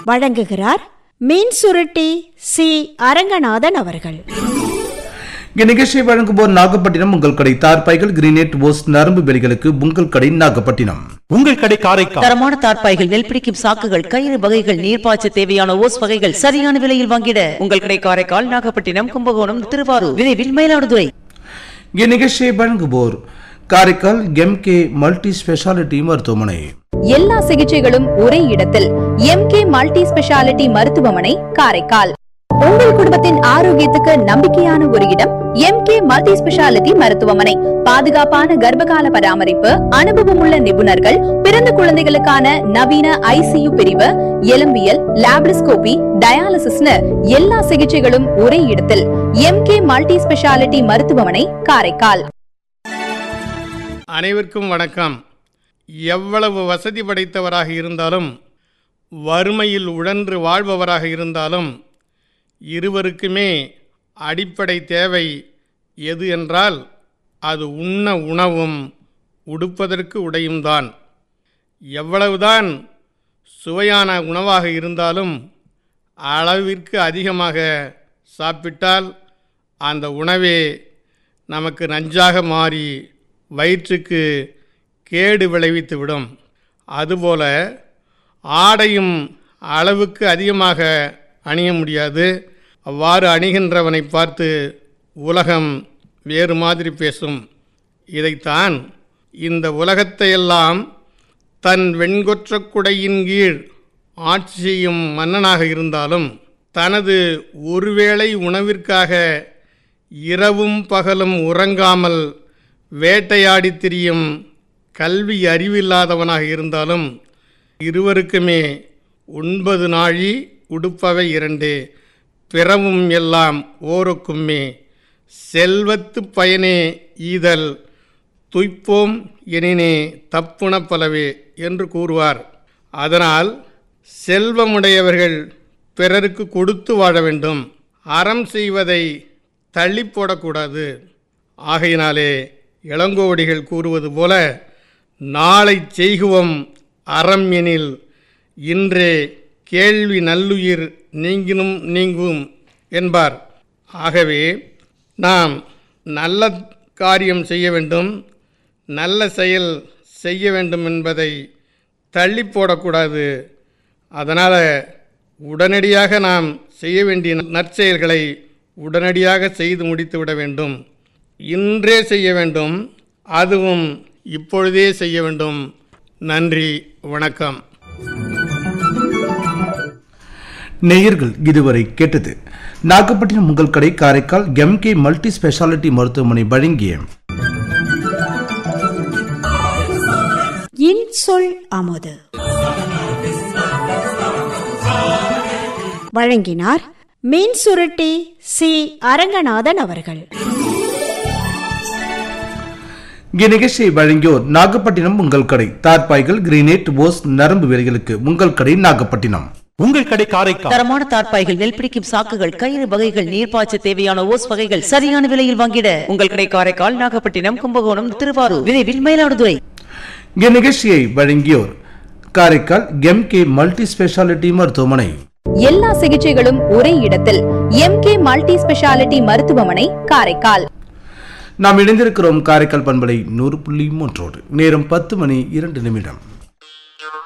வழங்குகிறார் மீன் சுருட்டி சி அரங்கநாதன் அவர்கள் இந்நிகழ்ச்சியை வழங்குவோர் நாகப்பட்டினம் உங்கள் கடை தார்பாய்கள் கிரீனேட் ஓஸ் நரம்பு வெளிகளுக்கு உங்கள் கடை நாகப்பட்டினம் உங்கள் கடை காரைக்கால் தரமான தார்ப்பாய்கள் நெல் பிடிக்கும் சாக்குகள் கயிறு வகைகள் நீர்ப்பாய்ச்ச தேவையான ஓஸ் வகைகள் சரியான விலையில் வாங்கிட உங்கள் கடை காரைக்கால் நாகப்பட்டினம் கும்பகோணம் திருவாரூர் விரைவில் மயிலாடுதுறை இந்நிகழ்ச்சியை வழங்குவோர் Karaikal M K multi speciality மருத்துவமனை எல்லா சிகிச்சைகளும் ஒரே இடத்தில் எம்கே மல்டி ஸ்பெஷாலிட்டி மருத்துவமனை காரைக்கால் உங்கள் குடும்பத்தின் ஆரோக்கியத்துக்கு நம்பிக்கையான ஒரு இடம் எம்கே மல்டி ஸ்பெஷாலிட்டி மருத்துவமனை பாதுகாப்பான கர்ப்பகால பராமரிப்பு அனுபவமுள்ள நிபுணர்கள் பிறந்த குழந்தைகளுக்கான நவீன ஐசியு பிரிவு எலும்பியல் லாப்ரிஸ்கோபி டயாலிசிஸ்னு எல்லா சிகிச்சைகளும் ஒரே இடத்தில் எம்கே மல்டி ஸ்பெஷாலிட்டி மருத்துவமனை காரைக்கால் அனைவருக்கும் வணக்கம் எவ்வளவு வசதி படைத்தவராக இருந்தாலும் வறுமையில் உழன்று வாழ்பவராக இருந்தாலும் இருவருக்குமே அடிப்படை தேவை எது என்றால் அது உண்ண உணவும் உடுப்பதற்கு உடையும்தான் எவ்வளவுதான் சுவையான உணவாக இருந்தாலும் அளவிற்கு அதிகமாக சாப்பிட்டால் அந்த உணவே நமக்கு நஞ்சாக மாறி வயிற்றுக்கு கேடு விளைவித்துவிடும் அதுபோல ஆடையும் அளவுக்கு அதிகமாக அணிய முடியாது அவ்வாறு அணிகின்றவனை பார்த்து உலகம் வேறு மாதிரி பேசும் இதைத்தான் இந்த உலகத்தையெல்லாம் தன் வெண்கொற்ற குடையின் கீழ் ஆட்சி செய்யும் மன்னனாக இருந்தாலும் தனது ஒருவேளை உணவிற்காக இரவும் பகலும் உறங்காமல் வேட்டையாடித் திரியும் கல்வி அறிவில்லாதவனாக இருந்தாலும் இருவருக்குமே ஒன்பது நாழி உடுப்பவை இரண்டு பிறவும் எல்லாம் ஓருக்குமே செல்வத்து பயனே ஈதல் துய்ப்போம் எனினே தப்புண பலவே என்று கூறுவார் அதனால் செல்வமுடையவர்கள் பிறருக்கு கொடுத்து வாழ வேண்டும் அறம் செய்வதை தள்ளி போடக்கூடாது ஆகையினாலே இளங்கோவடிகள் கூறுவது போல நாளை செய்குவோம் அறம் எனில் இன்றே கேள்வி நல்லுயிர் நீங்கினும் நீங்கும் என்பார் ஆகவே நாம் நல்ல காரியம் செய்ய வேண்டும் நல்ல செயல் செய்ய வேண்டும் என்பதை தள்ளி போடக்கூடாது அதனால் உடனடியாக நாம் செய்ய வேண்டிய நற்செயல்களை உடனடியாக செய்து முடித்து விட வேண்டும் இன்றே செய்ய வேண்டும் அதுவும் இப்பொழுதே செய்ய வேண்டும் நன்றி வணக்கம் நேயர்கள் இதுவரை கேட்டது நாகப்பட்டினம் உங்கள் கடை Karaikal M K multi speciality மருத்துவமனை வழங்கிய இன்சொல் அமுது வழங்கினார் மீன் சுருட்டி சி அரங்கநாதன் அவர்கள் இந்நிகழ்ச்சியை வழங்கியோர் நாகப்பட்டினம் உங்கள் கடை தார்பாய்கள் கிரீனேட் ஓஸ் நரம்பு வேலைகளுக்கு உங்கள் கடை நாகப்பட்டினம் உங்கள் கடை காரைக்கால் தரமான தார்ப்பாய்கள் நெல் பிடிக்கும் சாக்குகள் கயிறு வகைகள் நீர்ப்பாய்ச்ச தேவையான ஓஸ் வகைகள் சரியான விலையில் வாங்கிட உங்கள் கடை காரைக்கால் நாகப்பட்டினம் கும்பகோணம் திருவாரூர் விரைவில் மயிலாடுதுறை இந்நிகழ்ச்சியை வழங்கியோர் Karaikal M K multi speciality மருத்துவமனை எல்லா சிகிச்சைகளும் ஒரே இடத்தில் எம்கே மல்டி ஸ்பெஷாலிட்டி மருத்துவமனை காரைக்கால் நாம் இணைந்திருக்கிறோம் காரைக்கால் பண்பலை நூறு புள்ளி மூன்றோடு நேரம் பத்து மணி இரண்டு நிமிடம்